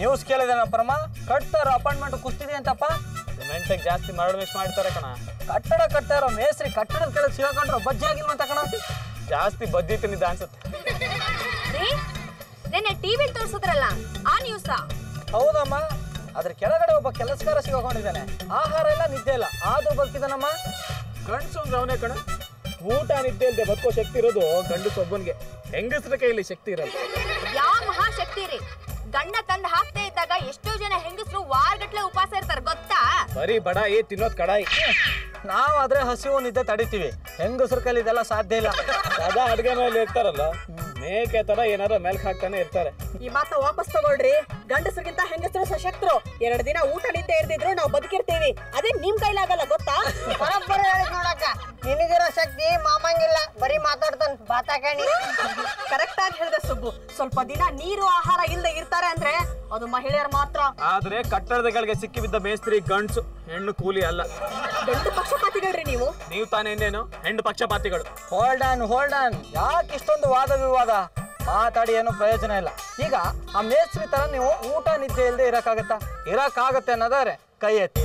News ಕೇಳಿದೇನ ಪರಮ ಕಟ್ತಾರ appointment ಕುಸ್ತಿದೆ ಅಂತಪ್ಪ ಸಿಮೆಂಟಿಗೆ ಜಾಸ್ತಿ ಮರಳು ಮಿಕ್ಸ್ ಮಾಡ್ತಾರೆ ಕಣ ಕಟ್ಟಡ ಕಟ್ತಾ ಇರೋ ಮೇಸ್ರಿ ಕಟ್ಟಡದ ಕೆಳಗೆ ಸಿಗಾಕೊಂಡ್ರು ಬಜ್ಜಿ ಆಗಿಲ್ವಂತ ಕಣ ಜಾಸ್ತಿ ಬದ್ದಿ ತಿಂದಿದ್ದ ಅನ್ಸುತ್ತೆ ರೀ ನೆನ್ನೆ ಟಿವಿ ತೋರ್ಸಿದ್ರಲ್ಲ ಆ ನ್ಯೂಸಾ ಹೌದಮ್ಮ ಅದ್ರ ಕೆಳಗಡೆ ಒಬ್ಬ ಕೆಲಸಗಾರ ಸಿಗಾಕೊಂಡಿದ್ದಾನೆ ಆಹಾರ ಇಲ್ಲ ನಿದ್ದೆ ಇಲ್ಲ ಆದ್ರೂ ಬದುಕಿದಾನಮ್ಮ ಗಂಡಸು ಅಂದ್ರೆ ಅವನೇ ಕಣ ಊಟ ನಿದ್ದೆ ಇಲ್ಲದೆ ಬದುಕೋ ಶಕ್ತಿ ಇರೋದು ಗಂಡಸು ಒಬ್ಬನಿಗೆ ಹೆಂಗಸ್ರ ಕೈಯಲ್ಲಿ ಶಕ್ತಿ ಇರೋದು ಯಾವ ಮಹಾಶಕ್ತಿ ರೀ ಗಂಡ ತಂದ್ ಹಾಕ್ತಾ ಇದ್ದಾಗ ಎಷ್ಟೋ ಜನ ಹೆಂಗಸರು ವಾರಗಟ್ಲೆ ಉಪವಾಸ ಇರ್ತಾರೆ ಗೊತ್ತಾ ಬರೀ ಬಡಾಯಿ ತಿನ್ನೋದ್ ಕಡಾಯಿ ನಾವಾದ್ರೆ ಹಸಿವು ನಿದ್ದೆ ತಡಿತೀವಿ ಹೆಂಗಸ್ರ ಕೈಲಿ ಇದೆಲ್ಲ ಸಾಧ್ಯ ಇಲ್ಲ ಸದಾ ಅಡ್ಗೆ ಮೇಲೆ ಇರ್ತಾರಲ್ಲ ಮೇಕೆ ತರ ಏನಾರ ಮೇಲ್ಕ್ ಹಾಕ್ತಾನೆ ಇರ್ತಾರೆ ಈ ಮಾತ ವಾಪಸ್ ತಗೊಳ್ರಿ ಗಂಡಸರಿಗಿಂತ ಹೆಂಗಸರು ಸಶಕ್ತರು ಎರಡು ದಿನ ಊಟ ನಿದ್ದೆ ಇರ್ದಿದ್ರು ನಾವು ಬದುಕಿರ್ತೀವಿ ಅದೇ ನಿಮ್ ಕೈಲಾಗಲ್ಲ ಗೊತ್ತಾ ಬರೋಬ್ಬರಿ ಹೇಳಿದ್ ನೋಡಕ್ಕ ನಿನಗಿರೋ ಶಕ್ತಿ ಮಾಮಂಗಿಲ್ಲ ಬರೀ ಮಾತಾಡ್ತಾನ ಬಾತಾಕಣಿ ಕರೆಕ್ಟ್ ಆಗಿ ಹೇಳ್ದೆ ಸುಬ್ಬು ಸ್ವಲ್ಪ ದಿನ ನೀರು ಆಹಾರ ಇಲ್ಲದೆ ಇರ್ತಾರೆ ಅಂದ್ರೆ ಅದು ಮಹಿಳೆಯರು ಮಾತ್ರ ಆದ್ರೆ ಕಟ್ಟಡದ ಕೆಳಗೆ ಸಿಕ್ಕಿ ಬಿದ್ದ ಮೇಸ್ತ್ರಿ ಗಂಡ್ಸು ಹೆಣ್ಣು ಕೂಲಿ ಅಲ್ಲ ದೊಡ್ಡ ಪಕ್ಷಪಾತಿಗಳ್ರಿ ನೀವು ನೀವು ತಾನೇ ಇನ್ನೇನು ಹೆಣ್ಣು ಪಕ್ಷಪಾತಿಗಳು ಹೋಲ್ಡ್ ಆನ್ ಹೋಲ್ಡ್ ಆನ್ ಯಾಕೆ ಇಷ್ಟೊಂದು ವಾದ ವಿವಾದ ಮಾತಾಡಿ ಏನು ಪ್ರಯೋಜನ ಇಲ್ಲ ಈಗ ಆ ಮೇಸ್ತ್ರಿ ತರ ನೀವು ಊಟ ನಿದ್ದೆ ಇಲ್ಲದೆ ಇರಕ್ಕಾಗತ್ತಾ ಇರಕ್ಕಾಗತ್ತೆ ಅನ್ನೋದಾರೆ ಕೈ ಎತ್ತಿ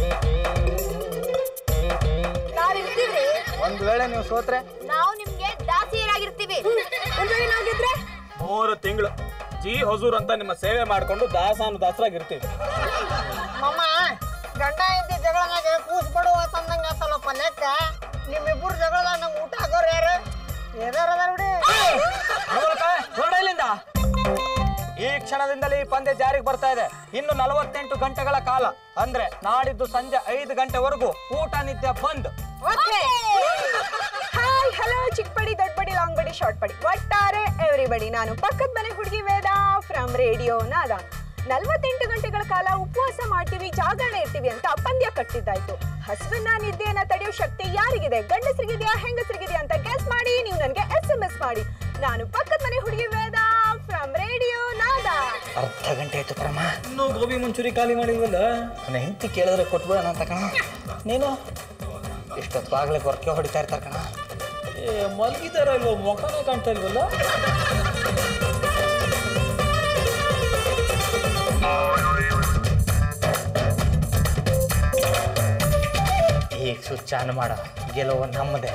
ನಾವ್ ಇರ್ತೀವ್ರಿ ಒಂದ್ ವೇಳೆ ನೀವು ಸೋತ್ರೆ ನಾವು ನಿಮ್ಗೆ ದಾಸಿಯರಾಗಿರ್ತೀವಿ ಒಂದ್ ವೇಳೆ ನಾವ್ ಗೆದ್ರೆ ಮೂರು ತಿಂಗಳು ಜಿ ಹೊಸೂರ್ ಅಂತ ನಿಮ್ಮ ಸೇವೆ ಮಾಡ್ಕೊಂಡು ದಾಸಾನು ದಾಸರಾಗಿರ್ತೀವಿ ಮಮ್ಮ ಗಂಡ ಹೆಂಡತಿ ಜಗಳದಾಗ ಕೂಸ್ ಬಡುವ ತಂದಂಗ ಆತಲ್ಲಪ್ಪ ಲೆಕ್ಕ ನಿಮ್ಮಿಬ್ಬರು ಜಗಳದಾಗ ನಂಗೆ ಊಟ ಆಗೋರು ಯಾರು ಯಾರ್ಯಾರು ಅದಾರ ಬಿಡಿ ಹೊರಡ ಇಲ್ಲಿಂದ ಈ ಕ್ಷಣದಿಂದಲೇ ಈ ಪಂದ್ಯ ಜಾರಿಗೆ ಬರ್ತಾ ಇದೆ ಇನ್ನು ನಲವತ್ತೆಂಟು ಗಂಟೆಗಳ ಕಾಲ ಅಂದ್ರೆ ನಾಡಿದ್ದು ಸಂಜೆ ಐದು ಗಂಟೆವರೆಗೂ ಊಟ ನಿದ್ದೆ ಬಂದ್ ಹಾಯ್ ಹಲೋ ಚಿಕ್ಕ ಬಡಿ ದೊಡ್ಡ ಬಡಿ ಲಾಂಗ್ ಬಡಿ ಶಾರ್ಟ್ ಬಡಿ ಒಟ್ಟಾರೆ ಎವ್ರಿಬಡಿ ನಾನು ಪಕ್ಕದ ಮನೆ ಹುಡುಗಿ ವೇದ ಫ್ರಮ್ ರೇಡಿಯೋ ನಾದ ನಲ್ವತ್ತೆಂಟು ಗಂಟೆಗಳ ಕಾಲ ಉಪವಾಸ ಮಾಡ್ತೀವಿ ಜಾಗರಣೆ ಇರ್ತೀವಿ ಅಂತ ಪಂದ್ಯ ಕಟ್ಟಿದ್ದಾಯ್ತು ಹಸುವನ್ನ ನಿದ್ದೆಯನ್ನ ತಡೆಯೋ ಶಕ್ತಿ ಯಾರಿಗಿದೆ ಗಂಡಸರಿಗಿದೆಯಾ ಹೆಂಗಸರಿಗಿದೆಯಾ ಅಂತ ಗೆಸ್ ಮಾಡಿ ನೀವು ನನಗೆ ಎಸ್ ಎಂ ಎಸ್ ಮಾಡಿ ನಾನು ಪಕ್ಕದ ಮನೆ ಹುಡುಗಿ ವೇದ ಫ್ರಮ್ ರೇಡಿಯೋ ನಾದ ಅರ್ಧ ಗಂಟೆ ಆಯ್ತು ಪ್ರಮ ಇನ್ನೂ ಗೋಬಿ ಮಂಚೂರಿ ಖಾಲಿ ಮಾಡಿಲ್ವಲ್ಲ ನನ್ನ ಹೆಂಡತಿ ಕೇಳಿದ್ರೆ ಕೊಟ್ಬಿಡೋಣ ಅಂತ ಕಣ ನೀನು ಇಷ್ಟೊತ್ತಾಗ್ಲೇ ಗೊರಕೆ ಹೊಡಿತಾ ಇರ್ತಾರೆ ಕಣ ಏ ಮಲಗಿದಾರ ಇಲ್ವೋ ಮುಖನೇ ಕಾಣ್ತಾ ಇಲ್ವಲ್ಲ ಈಗ ಸ್ವಿಚ್ ಆನ್ ಮಾಡ ಗೆಲುವು ನಮ್ಮದೇ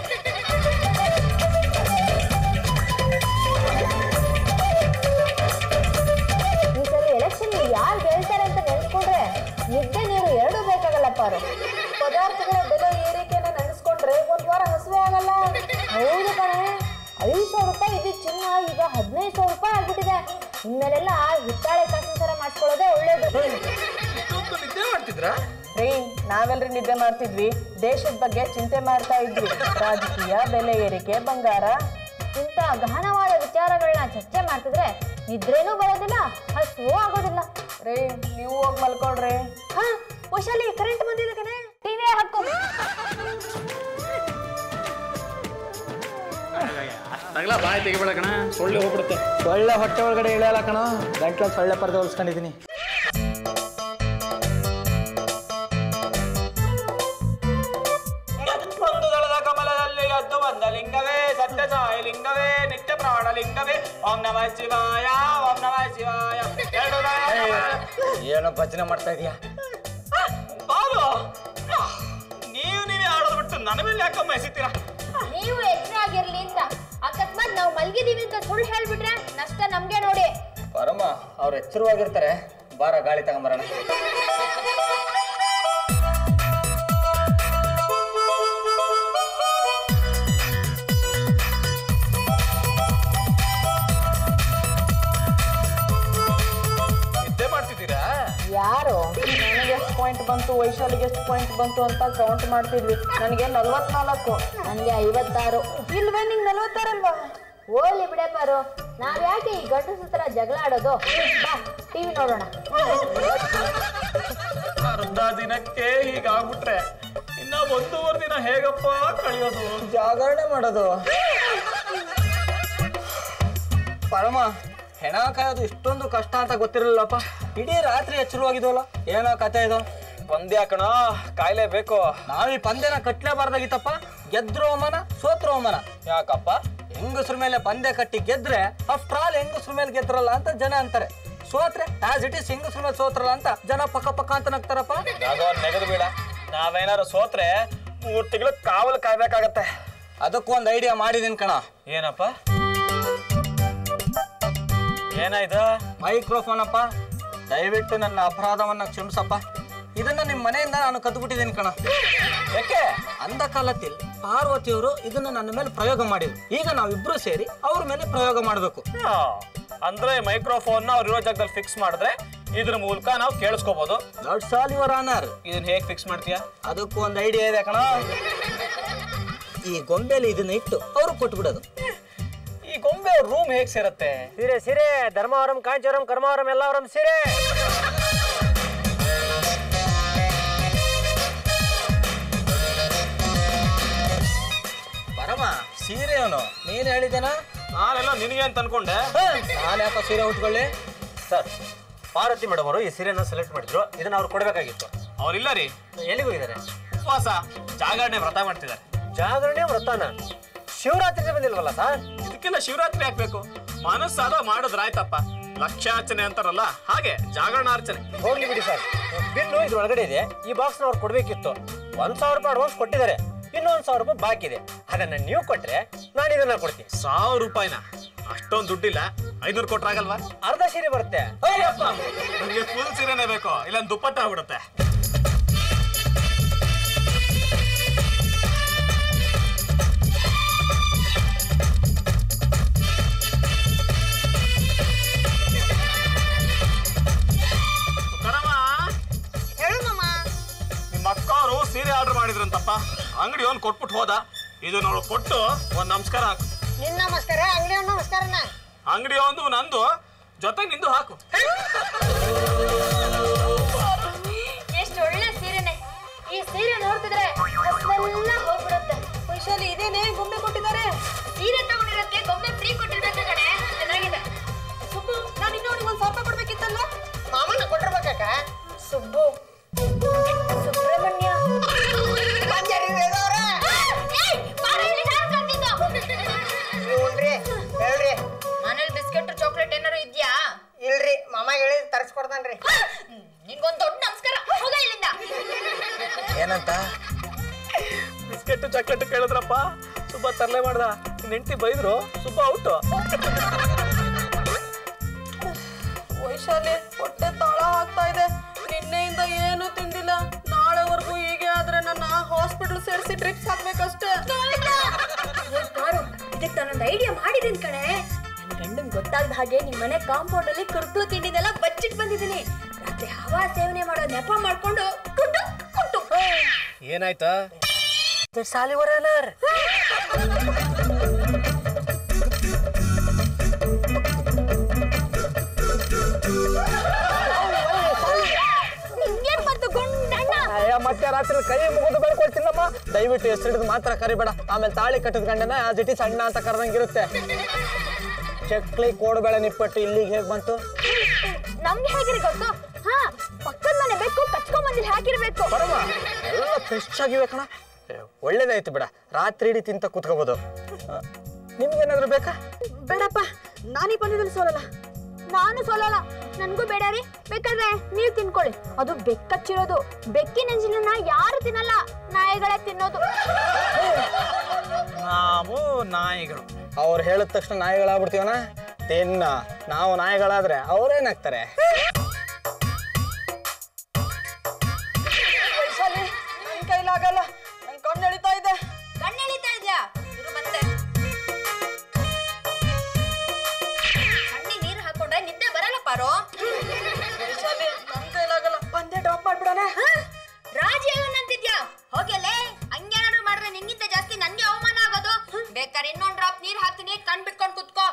ಈ ಸಲ ಎಲೆಕ್ಷನ್ ಯಾರು ಗೆಲ್ತಾರೆ ಅಂತ ನೆನ್ಸ್ಕೊಂಡ್ರೆ ನಿದ್ದೆ ನೀರು ಎರಡೂ ಬೇಕಾಗಲ್ಲಪ್ಪ ಅವರು ಪದಾರ್ಥಗಳ ಬೆಲೆ ಏರಿಕೆನ ನೆನೆಸ್ಕೊಂಡ್ರೆ ಒಂದ್ ವಾರ ಹಸುವೆ ಆಗಲ್ಲ ಹೌದು ಕಣೆ ಐದು ಸಾವಿರ ರೂಪಾಯಿ ಇದ್ದಿದ್ದ ಚಿನ್ನ ಈಗ ಹದಿನೈದು ಸಾವಿರ ರೂಪಾಯಿ ಆಗ್ಬಿಟ್ಟಿದೆ ಇನ್ಮೇಲೆಲ್ಲ ಹಿತ್ತಾಳೆ ಕಾಸಿನ ಥರ ಮಾಡ್ಕೊಳ್ಳೋದೇ ಒಳ್ಳೇದು ನಿದ್ದೆ ಮಾಡ್ತಿದ್ರಾ ರೀ ನಾವೆಲ್ರಿ ನಿದ್ದೆ ಮಾಡ್ತಿದ್ವಿ ದೇಶದ ಬಗ್ಗೆ ಚಿಂತೆ ಮಾಡ್ತಾ ಇದ್ವಿ ರಾಜಕೀಯ ಬೆಲೆ ಏರಿಕೆ ಬಂಗಾರ ಇಂಥ ಗಹನವಾದ ವಿಚಾರಗಳನ್ನ ಚರ್ಚೆ ಮಾಡ್ತಿದ್ರೆ ನಿದ್ರೇನೂ ಬರೋದಿಲ್ಲ ಹಸುವೂ ಆಗೋದಿಲ್ಲ ರೀ ನೀವು ಹೋಗಿ ಮಲ್ಕೊಳ್ರಿ ಹಾ ವೈಶಾಲಿ ಕರೆಂಟ್ ಬಂದಿದೆ ಕಣೆ ಟಿವಿ ಹಾಕೋ ತಗಲ ಬಾಯಿ ತೆಗಿಬೇಡ ಕಣ ಸೊಳ್ಳೆ ಹೋಗ್ಬಿಡುತ್ತೆ ಒಳ್ಳೆ ಹೊಟ್ಟೆ ಒಳಗಡೆ ಇಳಿಯಲ್ಲ ಕಣ ಗಂಟ್ಲ ಸೊಳ್ಳೆ ಪರದೆ ಹೊಲ್ಸ್ಕೊಂಡಿದ್ದೀನಿ ಒಂದು ದಳದ ಕಮಲದಲ್ಲಿ ಎದ್ದು ಬಂದ ಲಿಂಗವೇ ಸತ್ಯ ಸಾಯಿ ಲಿಂಗವೇ ನಿತ್ಯ ಪ್ರಾಣ ಲಿಂಗವೇ ಓಂ ನಮ ಶಿವಾಯ ಓಂ ನಮ ಶಿವಾಯ ಎರಡು ಏನೋ ಭಜನೆ ಮಾಡ್ತಾ ಇದೀಯಾ ಬಾಬು ನೀವು ನೀವೇ ಆಡೋದು ಬಿಟ್ಟು ನನ್ನ ಮೇಲೆ ಯಾಕಮ್ಮ ಎಸಿತೀರಾ ನೀವು ಎಚ್ಚರ ಆಗಿರ್ಲಿ ಅಂತ ಅಕಸ್ಮಾತ್ ನಾವು ಮಲ್ಗಿದೀವಿ ಅಂತ ಸುಳ್ಳು ಹೇಳ್ಬಿಟ್ರೆ ನಷ್ಟ ನಮ್ಗೆ ನೋಡಿ ಪರಮ ಅವ್ರು ಎಚ್ಚರವಾಗಿರ್ತಾರೆ ಬಾರ ಗಾಳಿ ತಗೊಂಬರೋಣ ನಿದ್ದೆ ಮಾಡ್ತಿದ್ದೀರಾ ಯಾರು ನನಗೆ ಎಷ್ಟು ಪಾಯಿಂಟ್ ಬಂತು ವೈಶಾಲಿಗೆ ಎಷ್ಟು ಪಾಯಿಂಟ್ ಬಂತು ಅಂತ ಕೌಂಟ್ ಮಾಡ್ತಿದ್ವಿ ನನಗೆ ನಲ್ವತ್ನಾಲ್ಕು ನನಗೆ ಐವತ್ತಾರು ಇಲ್ವೇ ನಿಂಗೆ ನಲ್ವತ್ತಾರಲ್ವಾ ಹೋಗ್ಲಿ ಬಿಡಪ್ಪಾರು ನಾವ್ ಯಾಕೆ ಈ ಗಂಡಸ ಹತ್ರ ಜಗಳ ಆಡೋದು ಬಾ ಟಿವಿ ನೋಡೋಣ ಅರ್ಧ ದಿನಕ್ಕೆ ಹೀಗಾಗ್ಬಿಟ್ರೆ ಇನ್ನ ಒಂದೂವರೆ ದಿನ ಹೇಗಪ್ಪ ಕಳಿಯೋದು ಜಾಗರಣೆ ಮಾಡೋದು ಪರಮ ಹೆಣ ಕಾಯೋದು ಇಷ್ಟೊಂದು ಕಷ್ಟ ಅಂತ ಗೊತ್ತಿರಲಿಲ್ಲಪ್ಪ ಇಡೀ ರಾತ್ರಿ ಎಚ್ಚರವಾಗಿದ್ವಲ್ಲ ಏನೋ ಕತೆ ಇದು ಪಂದ್ಯ ಕಣ ಕಾಯಿಲೆ ಬೇಕು ನಾವು ಈ ಪಂದ್ಯನ ಕಟ್ಲೇಬಾರ್ದಾಗಿತ್ತಪ್ಪ ಗೆದ್ರು ಅವಮಾನ ಸೋತ್ರು ಅವಮಾನ ಯಾಕಪ್ಪ ಹೆಂಗಸ್ರ ಮೇಲೆ ಪಂದ್ಯ ಕಟ್ಟಿ ಗೆದ್ರೆ ಆಫ್ಟರ್ ಆಲ್ ಹೆಂಗಸ್ರ ಮೇಲೆ ಗೆದ್ರಲ್ಲ ಅಂತ ಜನ ಅಂತಾರೆ ಸೋತ್ರೆ ಆಸ್ ಇಟ್ ಇಸ್ ಹೆಂಗಸ್ರ ಮೇಲೆ ಸೋತ್ರಲ್ಲ ಅಂತ ಜನ ಪಕ್ಕ ಪಕ್ಕ ಅಂತ ನಗ್ತಾರಪ್ಪ ಅದು ನೆಗದು ಬೇಡ ನಾವೇನಾದ್ರು ಸೋತ್ರೆ ಮೂರ್ ತಿಂಗಳು ಕಾವಲು ಕಾಯ್ಬೇಕಾಗತ್ತೆ ಅದಕ್ಕೂ ಒಂದು ಐಡಿಯಾ ಮಾಡಿದೀನಿ ಕಣ ಏನಪ್ಪ ಏನಾಯ್ತು ಮೈಕ್ರೋಫೋನ್ ಅಪ್ಪ ದಯವಿಟ್ಟು ನನ್ನ ಅಪರಾಧವನ್ನ ಕ್ಷಮಿಸಪ್ಪ ಇದನ್ನ ನಿಮ್ಮ ಮನೆಯಿಂದ ನಾನು ಕದ್ಬಿಟ್ಟಿದ್ದೀನಿ ಕಣ ಯಾಕೆ ಅಂದ ಕಾಲത്തിൽ ಪಾರ್ವತಿಯವರು ಇದನ್ನ ನನ್ನ ಮೇಲೆ ಪ್ರಯೋಗ ಮಾಡಿದ್ರು ಈಗ ನಾವಿಬ್ರು ಸೇರಿ ಅವ್ರ ಮೇಲೆ ಪ್ರಯೋಗ ಮಾಡಬೇಕು ಹಾ, ಅಂದ್ರೆ ಮೈಕ್ರೋಫೋನ್ ನ ಅವ್ರಿರೋ ಜಾಗದಲ್ಲಿ ಫಿಕ್ಸ್ ಮಾಡಿದ್ರೆ ಇದ್ರ ಮೂಲಕ ನಾವು ಕೇಳಿಸ್ಕೋಬಹುದು ದಟ್ಸ್ ಆಲ್ ಯುವರ್ ಆನರ್ ಇದನ್ನ ಹೇಗ್ ಫಿಕ್ಸ್ ಮಾಡ್ತೀಯಾ ಅದಕ್ಕೂ ಒಂದು ಐಡಿಯಾ ಇದೆ ಕಣ ಈ ಗೊಂಬೆಲಿ ಇದನ್ನ ಇಟ್ಟು ಅವ್ರು ಕೊಟ್ಬಿಡೋದು ಈ ಗೊಂಬೆ ರೂಮ್ ಹೇಗ್ ಸೇರತ್ತೆ ಸೀರೆ ಸೀರೆ ಧರ್ಮವರಂ ಕಾಂಚವರಂ ಕರ್ಮವರಂ ಎಲ್ಲವರಂ ಸೀರೆ ಪರಮ ಸೀರೆ ಅವನು ನೀನ್ ಹೇಳಿದೇನ ನಾನೆಲ್ಲ ನಿನಗೆ ಅಂತ ಅನ್ಕೊಂಡೆ ನಾನು ಯಾಕೋ ಸೀರೆ ಉಟ್ಕೊಳ್ಳಿ ಸರ್ ಪಾರ್ವತಿ ಮೇಡಮ್ ಅವರು ಈ ಸೀರೆನ ಸೆಲೆಕ್ಟ್ ಮಾಡಿದ್ರು ಇದನ್ನ ಅವ್ರು ಕೊಡಬೇಕಾಗಿತ್ತು ಅವ್ರಿಲ್ಲ ರೀ ಎಲ್ಲಿಗೆ ಹೋಗಿದ್ದಾರೆ ಉಪವಾಸ ಜಾಗರಣೆ ವ್ರತ ಮಾಡ್ತಿದ್ದಾರೆ ಜಾಗರಣೆ ವ್ರತನ ಶಿವರಾತ್ರಿಗೆ ಬಂದಿಲ್ವಲ್ಲ ಸರ್ ಇದಕ್ಕೆಲ್ಲ ಶಿವರಾತ್ರಿ ಹಾಕ್ಬೇಕು ಮನಸ್ಸಾದ ಮಾಡಿದ್ರಾಯ್ತಪ್ಪ ಲಕ್ಷಾರ್ಚನೆ ಅಂತಾರಲ್ಲ ಹಾಗೆ ಜಾಗರಣಾರ್ಚನೆ ಹೋಗ್ಲಿ ಬಿಡಿ ಸರ್ ಬಿಲ್ಲು ಇದ್ರ ಒಳಗಡೆ ಇದೆ ಈ ಬಾಕ್ಸ್ ಅವ್ರು ಕೊಡ್ಬೇಕಿತ್ತು ಒಂದ್ ಸಾವಿರ ರೂಪಾಯಿ ಅಡ್ವಾನ್ಸ್ ಕೊಟ್ಟಿದ್ದಾರೆ ಇನ್ನೊಂದ್ ಸಾವಿರ ರೂಪಾಯಿ ಬಾಕಿ ಇದೆ ಅದನ್ನ ನೀವು ಕೊಟ್ರೆ ನಾನು ಇದನ್ನ ಕೊಡ್ತೀನಿ ಸಾವಿರ ರೂಪಾಯಿನ ಅಷ್ಟೊಂದು ದುಡ್ಡಿಲ್ಲ ಐನೂರು ಕೊಟ್ರಾಗಲ್ವಾ ಅರ್ಧ ಸೀರೆ ಬರುತ್ತೆ ಅಯ್ಯಪ್ಪ ನನಗೆ ಫುಲ್ ಸೀರೆನೇ ಬೇಕು ಇಲ್ಲ ದುಪ್ಪಟ್ಟ ಆಗ್ಬಿಡುತ್ತೆ ಕಣಮ್ಮ, ಹೇಳಮ್ಮ ನಿಮ್ಮ ಅಕ್ಕ ಅವರು ಸೀರೆ ಆರ್ಡರ್ ಮಾಡಿದ್ರಂತಪ್ಪ ಅಂಗಡಿ ಅವ್ನು ಕೊಟ್ಬಿಟ್ಟು ಹೋದ ಇದು ನಾವು ಕೊಟ್ಟು ಒಂದ್ ನಮಸ್ಕಾರ ಹಾಕು ನಿನ್ನ ನಮಸ್ಕಾರ ಅಂಗಡಿ ನಮಸ್ಕಾರನ ಅಂಗಡಿ ಒಂದು ನಂದು ಜೊತೆಗೆ ನಿಂದು ಹಾಕು ಎಷ್ಟು ಒಳ್ಳೆ ಸೀರೆನೆ ಈ ಸೀರೆ ನೋಡ್ತಿದ್ರೆ ಹಸ್ವೆಲ್ಲ ಹೋಗ್ಬಿಡುತ್ತೆ ವೈಶಾಲಿ ಇದೇನೇ ಗೊಂಬೆ ಕೊಟ್ಟಿದ್ದಾರೆ ಸೀರೆ ತಗೊಂಡಿರೋದಕ್ಕೆ ಗೊಂಬೆ ಫ್ರೀ ಕೊಟ್ಟಿರ್ಬೇಕು ಕಡೆ ಚೆನ್ನಾಗಿದೆ ಸುಬ್ಬು ನಾನು ಇನ್ನೂ ಅವ್ನಿಗೆ ಒಂದ್ ಸಾವಿರ ರೂಪಾಯಿ ಕೊಡ್ಬೇಕಿತ್ತಲ್ಲ ಮಾಮನ ಕೊಟ್ಟಿರ್ಬೇಕ ಸುಬ್ಬು ಸುಬ್ರಹ್ಮಣ್ಯ ಹ್ಞೂನ್ರಿ ಹೇಳ್ರಿ ಮನೇಲಿ ಬಿಸ್ಕೆಟ್ ಚಾಕ್ಲೇಟ್ ಏನಾರು ಇದ್ಯಾ ಇಲ್ರಿ ಮಾಮ ಹೇಳಿ ತರಿಸ್ಕೊಡ್ತಾನ್ರಿ ನಿನ್ಗೊಂದ್ ದೊಡ್ಡ ನಮಸ್ಕಾರ ಹೋಗ ಇಲ್ಲಿಂದ ಏನಂತ ಬಿಸ್ಕೆಟ್ ಚಾಕ್ಲೇಟ್ ಕೇಳಿದ್ರಪ್ಪ ಸುಬ್ಬ ತರಲೆ ಮಾಡ್ದ ನೆಂಟಿ ಬೈದ್ರು ಸುಬ್ಬ ಔಟು ವೈಶಾಲಿ ಹೊಟ್ಟೆ ತಾಳ ಆಗ್ತಾ ಇದೆ ನಿನ್ನೆಯಿಂದ ಏನು ತಿಂದಿಲ್ಲ ನಾಳೆವರೆಗೂ ಹೀಗೆ ಆದ್ರೆ ನನ್ನ ಹಾಸ್ಪಿಟಲ್ ಸೇರಿಸಿ ಟ್ರಿಪ್ಸ್ ಹಾಕ್ಬೇಕಷ್ಟೇ ಪಾರು ಇದಕ್ಕೆ ನಾನೊಂದು ಐಡಿಯಾ ಮಾಡಿದೀನಿ ಕಣೆ ನನ್ನ ಗಂಡನ್ ಗೊತ್ತಾಗದ ಹಾಗೆ ನಿಮ್ ಮನೆ ಕಾಂಪೌಂಡ್ ಅಲ್ಲಿ ಕುರ್ಕುರು ತಿಂಡಿನೆಲ್ಲ ಬಚ್ಚಿಟ್ ಬಂದಿದ್ದೀನಿ ರಾತ್ರಿ ಹವಾ ಸೇವನೆ ಮಾಡೋ ನೆಪ ಮಾಡ್ಕೊಂಡು ಕುಟ್ಟು ಕುಟ್ಟು ಏನಾಯ್ತಾ ಸಾಲಿವರನರ್ ನಿಂಗೇನ್ ಬಂತು ಗುಂಡಣ್ಣ ಅಯ್ಯ ಮತ್ತೆ ರಾತ್ರಿ ಕೈ ಮುಗಿದು ಬೆಳ್ಕೊಳ್ತೀನಮ್ಮ ದಯವಿಟ್ಟು ಹೆಸರಿಡಿದು ಮಾತ್ರ ಕರಿಬೇಡ ಆಮೇಲೆ ತಾಳಿ ಕಟ್ಟಿದ ಗಂಡನ ಆಸ್ ಇಟ್ ಇಸ್ ಅಣ್ಣ ಅಂತ ಕರೆದಂಗಿರುತ್ತೆ ಚಕ್ಲಿ ಕೋಡುಬೇಳೆ ನಿಪ್ಪಟ್ಟು ಇಲ್ಲಿಗೆ ಹೇಗೆ ಬಂತು ನಮ್ಗೆ ಹೇಗಿರಿ ಗೊತ್ತು ಹಾ ಪಕ್ಕದ ಮನೆ ಬೇಕು ಕಚ್ಕೊಂಡ್ ಬಂದಿಲ್ಲಿ ಹಾಕಿರ್ಬೇಕು ಬರಮ್ಮ ಎಲ್ಲ ಫ್ರೆಶ್ ಆಗಿವೆ ಕಣ ಏ, ಒಳ್ಳೇದಾಯ್ತು ಬಿಡ ರಾತ್ರಿ ಇಡೀ ತಿಂತ ಕೂತ್ಕೋಬೋದು ನಿಮ್ಗೇನಾದ್ರೂ ಬೇಕಾ ಬೇಡಪ್ಪ ನಾನೀ ಬಂದಿದ್ದಲ್ಲಿ ಸೋಲಲ್ಲ ನಾನು ಸೋಲಲ್ಲ ನನ್ಗೂ ಬೇಡ ರೀ ಬೇಕಾದ್ರೆ ನೀವ್ ತಿನ್ಕೊಳ್ಳಿ ಅದು ಬೆಕ್ಕಚ್ಚಿರೋದು ಬೆಕ್ಕಿನ ಎಂಜಿನ ಯಾರು ತಿನ್ನಲ್ಲ ನಾಯಿಗಳೇ ತಿನ್ನೋದು ನಾವು ನಾಯಿಗಳು ಅವ್ರು ಹೇಳಿದ ತಕ್ಷಣ ನಾಯಿಗಳಾಗ್ಬಿಡ್ತೀವನ ತಿನ್ನ ನಾವು ನಾಯಿಗಳಾದ್ರೆ ಅವ್ರೇನಾಗ್ತಾರೆ ವೈಶಾಲಿ ನನ್ ಕೈಲಾಗಲ್ಲ ನನ್ ಕಣ್ಣು ಎಳಿತಾ ಇದೆ ಕಣ್ಣೆಳಿತಾ ಇದ್ಯಾ ಇರು ಬಂದೆ ಕಣ್ಣಿ ನೀರು ಹಾಕೊಂಡ್ರೆ ನಿದ್ದೆ ಬರಲ್ಲ ಪಾರೋ ವೈಶಾಲಿ ನನ್ ಕೈಲಾಗಲ್ಲ ಬಂದೆ ಡ್ರಾಪ್ ಮಾಡ್ಬಿಡೋಣ ರಾಜಿ ಏನಂತಿದ್ಯಾ ಹೋಗಲೇ ಹಂಗೇನಾದ್ರು ಮಾಡಿದ್ರೆ ನಿನ್ಗಿಂತ ಜಾಸ್ತಿ ನನ್ಗೆ ಅವಮಾನ ಆಗೋದು ಬೇಕಾದ್ರೆ ಇನ್ನೊಂದ್ ಡ್ರಾಪ್ ನೀರ್ ಹಾಕ್ತೀನಿ ಕಣ್ ಬಿಟ್ಕೊಂಡ್ ಕುತ್ಕೋ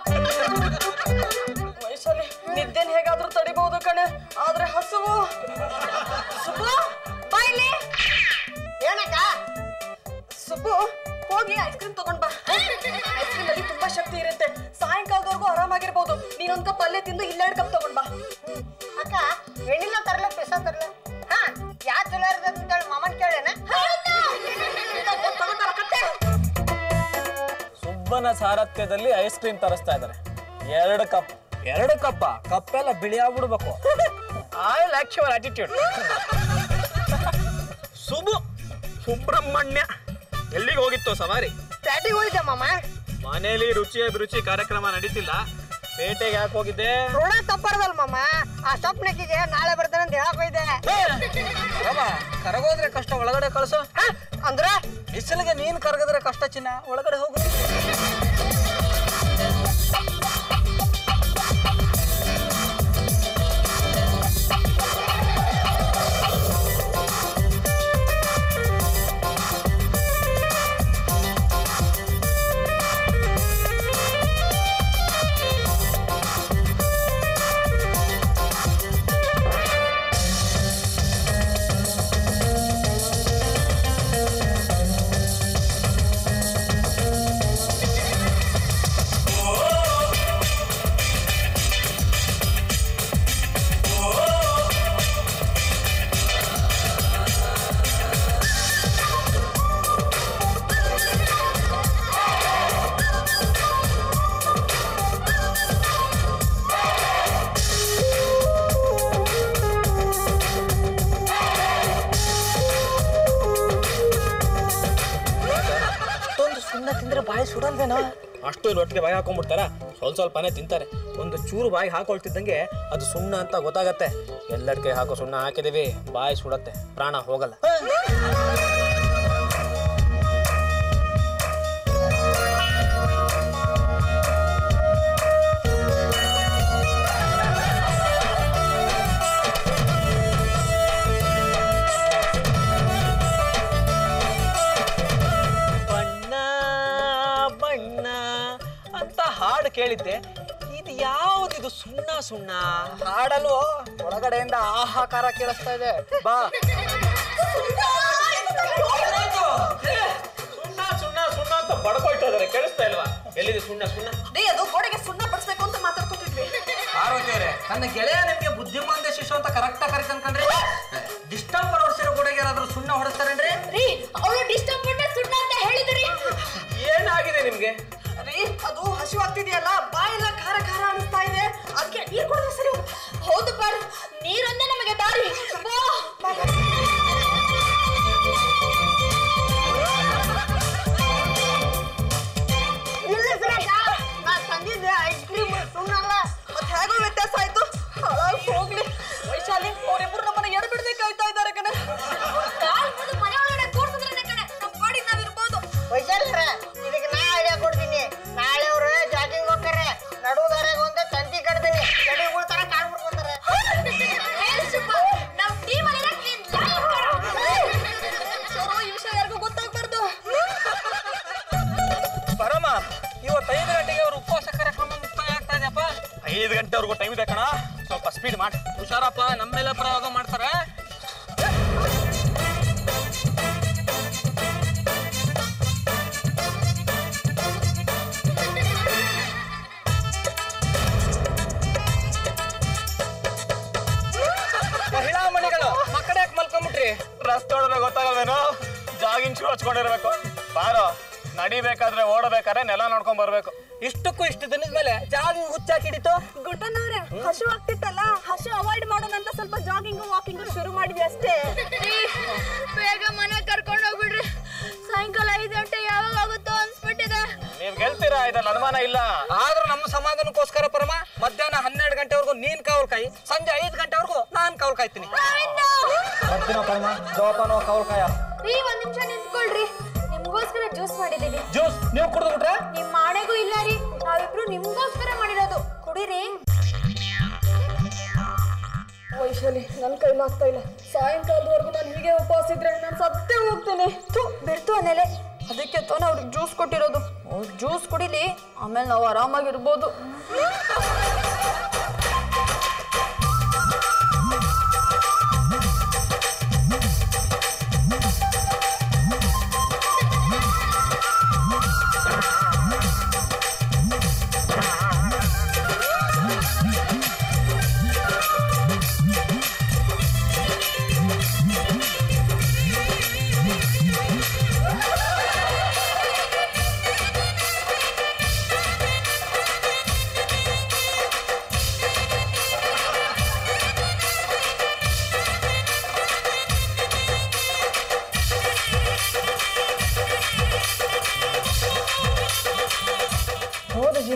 ವೈಶಾಲಿ ನಿದ್ದೆನ್ ಹೇಗಾದ್ರೂ ತಡಿಬಹುದು ಕಣೆ ಆದ್ರೆ ಹಸುವು ಸುಬ್ಬು ಬಾಯ್ಲಿ ಏನಕ್ಕ ಸುಬ್ಬು ಹೋಗಿ ಐಸ್ ಕ್ರೀಮ್ ತಗೊಂಡ್ ಬಾ ಐಸ್ ಕ್ರೀಮ್ ಅಲ್ಲಿ ತುಂಬಾ ಶಕ್ತಿ ಇರುತ್ತೆ ಸಾಯಂಕಾಲದವರೆಗೂ ಆರಾಮಾಗಿರ್ಬೋದು ನೀನೊಂದ್ ಕಪ್ ಅಲ್ಲೇ ತಿಂದು ಇಲ್ಲೆರಡು ಕಪ್ ತಗೊಂಡ್ ಬಾ ಅಕ್ಕ ವೆಣ್ಣಿಲ್ಲ ತರಲ ಪಿಸ ತರಲ ಹಾ ಯಾ ಚಲೋ ಇರ್ತದ ಅಂತೇಳಿ ಮಾಮನ್ ಕೇಳೇನ ಸುಬ್ಬನ ಸಾರಥ್ಯದಲ್ಲಿ ಐಸ್ ಕ್ರೀಮ್ ತರಿಸ್ತಾ ಇದ್ದಾರೆ ಎರಡು ಕಪ್ ಎರಡು ಕಪ್ಪ ಕಪ್ಪೆಲ್ಲ ಬಿಳಿ ಆಗ್ಬಿಡ್ಬೇಕು I like your attitude Subbu Subramanya ಎಲ್ಲಿಗೆ ಹೋಗಿತ್ತು ಸವಾರಿ ಪ್ಯಾಟಿಗೆ ಹೋಗಿದ್ದೆ ಮಾಮ ಮನೇಲಿ ರುಚಿ ಅಭಿರುಚಿ ಕಾರ್ಯಕ್ರಮ ನಡೀತಿಲ್ಲ ಪೇಟೆಗೆ ಯಾಕೆ ಹೋಗಿದ್ದೆ ಋಣ ತಪ್ಪರದಲ್ ಮಾಮ ಆ ಸ್ವಪ್ನಕ್ಕಿಗೆ ನಾಳೆ ಬರ್ತಾನೆ ಅಂತ ಹೇಳಕ್ ಹೋಗಿದ್ದೆ ರಮ ಕರಗೋದ್ರೆ ಕಷ್ಟ ಒಳಗಡೆ ಕಳ್ಸೋ ಹ? ಅಂದ್ರ ಬಿಸಿಲಿಗೆ ನೀನ್ ಕರಗಿದ್ರೆ ಕಷ್ಟ ಚಿನ್ನ ಒಳಗಡೆ ಹೋಗು ಅಷ್ಟೊಂದು ಸುಣ್ಣ ತಿಂದ್ರೆ ಬಾಯಿ ಸುಡಲ್ವೇನೋ ಅಷ್ಟು ರೊಟ್ಟಿಗೆ ಬಾಯಿ ಹಾಕೊಂಡ್ಬಿಡ್ತಾರ ಸ್ವಲ್ಪ ಸ್ವಲ್ಪನೇ ತಿಂತಾರೆ ಒಂದು ಚೂರು ಬಾಯಿ ಹಾಕೊಳ್ತಿದ್ದಂಗೆ ಅದು ಸುಣ್ಣ ಅಂತ ಗೊತ್ತಾಗತ್ತೆ ಎಲ್ಲಡಿಕೆ ಹಾಕೋ ಸುಣ್ಣ ಹಾಕಿದೀವಿ ಬಾಯಿ ಸುಡತ್ತೆ ಪ್ರಾಣ ಹೋಗಲ್ಲ ಬಣ್ಣ ಬಣ್ಣ ಅಂತ ಹಾಡು ಕೇಳಿದ್ದೆ ಇದು ಯಾವ್ದಿದು ಸುಣ್ಣ ಸುಣ್ಣ ಹಾಡಲು ಒಳಗಡೆಯಿಂದ ಆಹಾಕಾರ ಕೇಳಿಸ್ತಾ ಇದೆ ಬಾ ಸುಣ್ಣ ಸುಣ್ಣ ಸುಣ್ಣ ಅಂತ ಬಡ್ಕೊಳ್ತಾ ಇದಾರೆ ಕೇಳಿಸ್ತಾ ಇಲ್ವಾ ಎಲ್ಲಿದೆ ಸುಣ್ಣ ಸುಣ್ಣ ರೀ ಅದು ಗೋಡೆಗೆ ಸುಣ್ಣ ಬಡಿಸ್ಬೇಕು ಅಂತ ಮಾತಾಡ್ಕೊತಿದ್ವಿ ಪಾರ್ವತಿ ಅವರೇ ನನ್ನ ಗೆಳೆಯ ನಿಮ್ಗೆ ಬುದ್ಧಿಮಾಂದ ಶಿಶು ಅಂತ ಕರೆಕ್ಟ್ ಆಗಿ ಕರ್ಕೊಂಡ್ರಿ ಡಿಸ್ಟರ್ಬ್ ಹೊಡಿಸಿರೋ ಗೋಡೆಗೆ ಯಾರಾದ್ರೂ ಸುಣ್ಣ ಹೊಡಿಸ್ತಾರೇನ್ರಿ ರೀ ಅವಳು ಡಿಸ್ಟರ್ಬ್ பண்ண ಸುಣ್ಣ ಅಂತ ಹೇಳಿದ್ರಿ ಏನಾಗಿದೆ ನಿಮ್ಗೆ ರೀ ಅದು ಹಸಿವು ಆಗ್ತಿದೆಯಲ್ಲ ಬಾಯೆಲ್ಲ ಖಾರ ಖಾರ ಅನಿಸ್ತಾ ಇದೆ ಅದಕ್ಕೆ ನೀರು ಕುಡಿದ್ರೆ ಸರಿ ಹೋಗುತ್ತೆ. ಹೌದು ಪಾರು ನೀರೊಂದೇ ನಮಗೆ ದಾರಿ ಬಾ ನಿಲ್ಲಿಸ್ರಕ್ಕ ನಾ ತಂದಿದ್ದೆ ಐಸ್ ಕ್ರೀಮ್ ಸುಮ್ಮನಲ್ಲ ಮತ್ತೆ ಹೇಗೋ ವ್ಯತ್ಯಾಸ ಆಯ್ತು ಹಾಳಾಗ್ ಹೋಗ್ಲಿ ವೈಶಾಲಿ ಅವರಿಬ್ರು ನಮ್ಮನ್ನ ಎಡ ಬಿಡದೆ ಕಾಯ್ತಾ ಇದ್ದಾರೆ ಕಣ ಕಾಲ್ ಮುಂದೆ ಮನೆ ಒಳಗಡೆ ಕೂರ್ಸಿದ್ರೆ ಕಣೆ ನಮ್ಮ ಪಾಡಿಗೆ ನಾವಿರ್ಬೋದು ವೈಶಾಲ್ರ ಇದಕ್ಕೆ ನಾ ಐಡಿಯಾ ಕೊಡ್ತೀನಿ ನಾಳೆ ಅವ್ರು ಜಾಗಿಂಗ್ ಹೋಗ್ತಾರೆ ನಡುವುದಾರಾಗ ಒಂದು ತಂತಿ ಕಟ್ತೀನಿ ಗಡಿ ಉಳ್ತಾರ ಕಾಲ್ ಬಿಡ್ಕೊಂತಾರೆ ನಮ್ ಟೀಮ್ ಅಲ್ಲಿ ಚಲೋ ಈ ವಿಷಯ ಯಾರಿಗೂ ಗೊತ್ತಾಗ್ಬಾರ್ದು ಪರಮ ಇವತ್ತೈದು ಗಂಟೆಗೆ ಅವ್ರ ಉಪವಾಸ ಕಾರ್ಯಕ್ರಮ ಮುಕ್ತಾಯ ಆಗ್ತಾ ಇದೆಯಪ್ಪ ಐದು ಗಂಟೆವರೆಗೂ ಟೈಮ್ ಇದೆ ಕಣ ಸ್ವಲ್ಪ ಸ್ಪೀಡ್ ಮಾಡಿ ಹುಷಾರಪ್ಪ ನಮ್ಮೆಲ್ಲ ಪ್ರಯೋಗ ಮಾಡ್ತಾರೆ ಮಹಿಳಾ ಮಣಿಗಳು ಮಕ್ಕಳ ಯಾಕೆ ಮಲ್ಕೊಂಬಿಟ್ರಿ ರಸ್ತೆ ಹೊಡೆದ್ರೆ ಗೊತ್ತಾಗಲ್ವೇನು ಜಾಗಿಂಗ್ ಶೂ ಹಚ್ಕೊಂಡಿರ್ಬೇಕು ಬಾರೋ ನಡಿಬೇಕಾದ್ರೆ ಓಡಬೇಕಾದ್ರೆ ನೆಲ ನೋಡ್ಕೊಂಡ್ ಬರ್ಬೇಕು ಇಷ್ಟಕ್ಕೂ ಇಷ್ಟು ದಿನದ ಮೇಲೆ ಜಾಗಿಂಗ್ ಹುಚ್ಚಾಕಿ ಹಿಡಿತು ಗುಡ್ಡನವ್ರೆ ಹಸು ಆಗ್ತಿತ್ತಲ್ಲ ಹಸು ಅವಾಯ್ಡ್ ಮಾಡೋಣ ಅಂತ ಸ್ವಲ್ಪ ಜಾಗಿಂಗ್ ವಾಕಿಂಗ್ ಶುರು ಮಾಡಿದ್ವಿ ಅಷ್ಟೇ ಬೇಗ ಮನೆ ಕರ್ಕೊಂಡು ಹೋಗ್ಬಿಡ್ರಿ ಸಾಯಂಕಾಲ ಐದು ಗಂಟೆ ಯಾವಾಗ ಆಗುತ್ತೋ ಅನ್ಸ್ಬಿಟ್ಟಿದೆ ನೀವ್ ಗೆಲ್ತೀರಾ ಇದ್ರಲ್ಲಿ ಅನುಮಾನ ಇಲ್ಲ ಆದ್ರೂ ನಮ್ಮ ಸಮಾಧಾನಕ್ಕೋಸ್ಕರ ಪರಮ ಮಧ್ಯಾಹ್ನ ಹನ್ನೆರಡು ಗಂಟೆವರೆಗೂ ನೀನ್ ಕಾವಲ್ ಕಾಯಿ ಸಂಜೆ ಐದು ಗಂಟೆವರೆಗೂ ನಾನ್ ಕಾವಲ್ ಕಾಯ್ತೀನಿ ಬರ್ತೀನೋ ಪರಮ ಜೋಪಾನೋ ಕಾವಲ್ ಕಾಯ ರೀ ಒಂದ್ ನಿಮಿಷ ನಿಂತ್ಕೊಳ್ರಿ ನಿಮ್ಗೋಸ್ಕರ ಜ್ಯೂಸ್ ಮಾಡಿದೀವಿ ಜ್ಯೂಸ್ ನೀವು ಕುಡಿದು ಬಿಟ್ರೆ ನಿಮ್ ಮಾಣೆಗೂ ಇಲ್ಲ ರೀ ನಾವಿಬ್ರು ನಿಮ್ಗೋಸ್ಕರ ಮಾಡಿರೋದು ಕುಡೀರಿ ವೈಶಾಲಿ ನನ್ನ ಕೈಲಾಗ್ತಾ ಇಲ್ಲ ಸಾಯಂಕಾಲದವರೆಗೂ ನಾನು ಹೀಗೆ ಉಪವಾಸ ಇದ್ರೆ ನಾನು ಸತ್ತೇ ಹೋಗ್ತೇನೆ ಥು ಬಿಡ್ತು ಅನ್ನೆಲೆ ಅದಕ್ಕೆ ತಾನೇ ಅವ್ರಿಗೆ ಜ್ಯೂಸ್ ಕೊಟ್ಟಿರೋದು ಅವ್ರು ಜ್ಯೂಸ್ ಕುಡಿಲಿ ಆಮೇಲೆ ನಾವು ಆರಾಮಾಗಿರ್ಬೋದು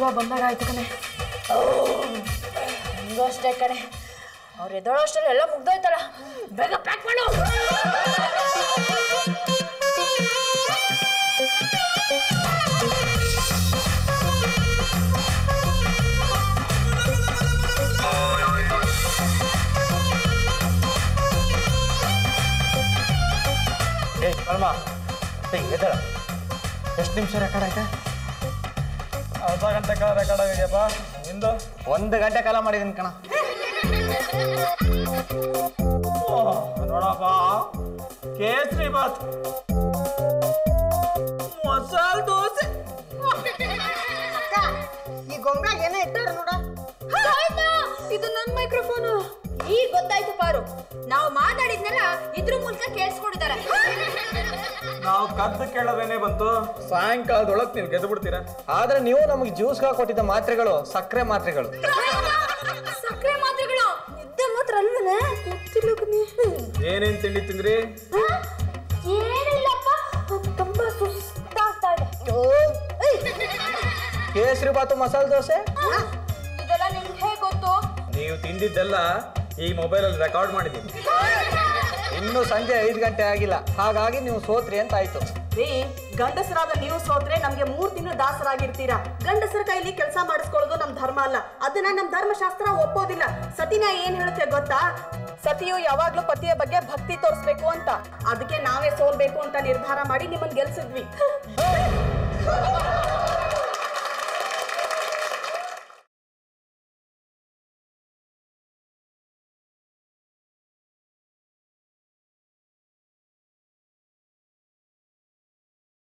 ಜೀವ ಬಂದಾಗ ಆಯ್ತು ಕಣೆ ಹಂಗೂ ಅಷ್ಟೇ ಕಣೆ ಅವ್ರು ಎದ್ದೋಳೋ ಅಷ್ಟರಲ್ಲಿ ಎಲ್ಲ ಮುಗ್ದೋಯ್ತಲ್ಲ ಬೇಗ ಪ್ಯಾಕ್ ಮಾಡು ಏ ಅಲ್ಮ ಏ ಎದ್ದಳ ಎಷ್ಟು ನಿಮಿಷ ರೆಕಾರ್ಡ್ ಆಯ್ತಾ ಅರ್ಧ ಗಂಟೆ ಕಾಲ ರೆಕಾರ್ಡ್ ಆಗಿದೆಯಪ್ಪ ನಿಂದು ಒಂದು ಗಂಟೆ ಕಾಲ ಮಾಡಿದ್ದೀನಿ ಕಣ ನೋಡಪ್ಪ ಕೇಸರಿ ಬಾತ್ ಮಸಾಲ ದೋಸೆ ಅಕ್ಕ ಈ ಗೊಂಬ್ಯಾಗ ಏನೋ ಇಟ್ಟಾರ ನೋಡ ಇದು ನನ್ನ ಮೈಕ್ರೋಫೋನು ಈಗ ಗೊತ್ತಾಯ್ತು ಪಾರು ನಾವು ಮಾತಾಡಿದ್ನೆಲ್ಲ ಇದ್ರ ಮೂಲಕ ಕೇಳಿಸ್ಕೊಂಡಿದ್ದಾರೆ ನಾವು ಕದ್ದು ಕೇಳೋದೇನೆ ಬಂತು ಸಾಯಂಕಾಲದೊಳಗೆ ನೀವು ಗೆದ್ದು ಬಿಡ್ತೀರಾ ಆದ್ರೆ ನೀವು ನಮಗೆ ಜ್ಯೂಸ್ಗೆ ಕೊಟ್ಟಿದ್ದ ಮಾತ್ರೆಗಳು ಸಕ್ಕರೆ ಮಾತ್ರೆಗಳು ಸಕ್ಕರೆ ಮಾತ್ರೆಗಳು ನಿದ್ದೆ ಮಾತ್ರ ಅಲ್ವನೇ ಗೊತ್ತಿಲ್ಲ ಕಣೆ ಏನೇನ್ ತಿಂಡಿ ತಿಂದ್ರಿ ಏನಿಲ್ಲಪ್ಪ ತುಂಬಾ ಸುಸ್ತಾಗ್ತಾ ಇದೆ ಕೇಸರಿ ಬಾತು ಮಸಾಲೆ ದೋಸೆ ಇದೆಲ್ಲ ನಿಮ್ಗೆ ಹೇಗೆ ಗೊತ್ತು ನೀವು ತಿಂದಿದ್ದೆಲ್ಲ ಈ ಮೊಬೈಲಲ್ಲಿ ರೆಕಾರ್ಡ್ ಮಾಡಿದ್ದೀನಿ ಇನ್ನು ಸಂಜೆ ಐದು ಗಂಟೆ ಆಗಿಲ್ಲ ಹಾಗಾಗಿ ನೀವು ಸೋತ್ರಿ ಅಂತ ಆಯ್ತು ರೀ ಗಂಡಸರಾದ ನೀವು ಸೋತ್ರೆ ನಮ್ಗೆ ಮೂರ್ ತಿಂಗಳು ದಾಸರಾಗಿರ್ತೀರಾ ಗಂಡಸರ ಕೈಲಿ ಕೆಲಸ ಮಾಡಿಸ್ಕೊಳ್ಳೋದು ನಮ್ ಧರ್ಮ ಅಲ್ಲ ಅದನ್ನ ನಮ್ ಧರ್ಮಶಾಸ್ತ್ರ ಒಪ್ಪೋದಿಲ್ಲ ಸತಿನ ಏನ್ ಹೇಳುತ್ತೆ ಗೊತ್ತಾ ಸತಿಯು ಯಾವಾಗ್ಲೂ ಪತಿಯ ಬಗ್ಗೆ ಭಕ್ತಿ ತೋರಿಸ್ಬೇಕು ಅಂತ ಅದಕ್ಕೆ ನಾವೇ ಸೋಲ್ಬೇಕು ಅಂತ ನಿರ್ಧಾರ ಮಾಡಿ ನಿಮ್ಮನ್ ಗೆಲ್ಸಿದ್ವಿ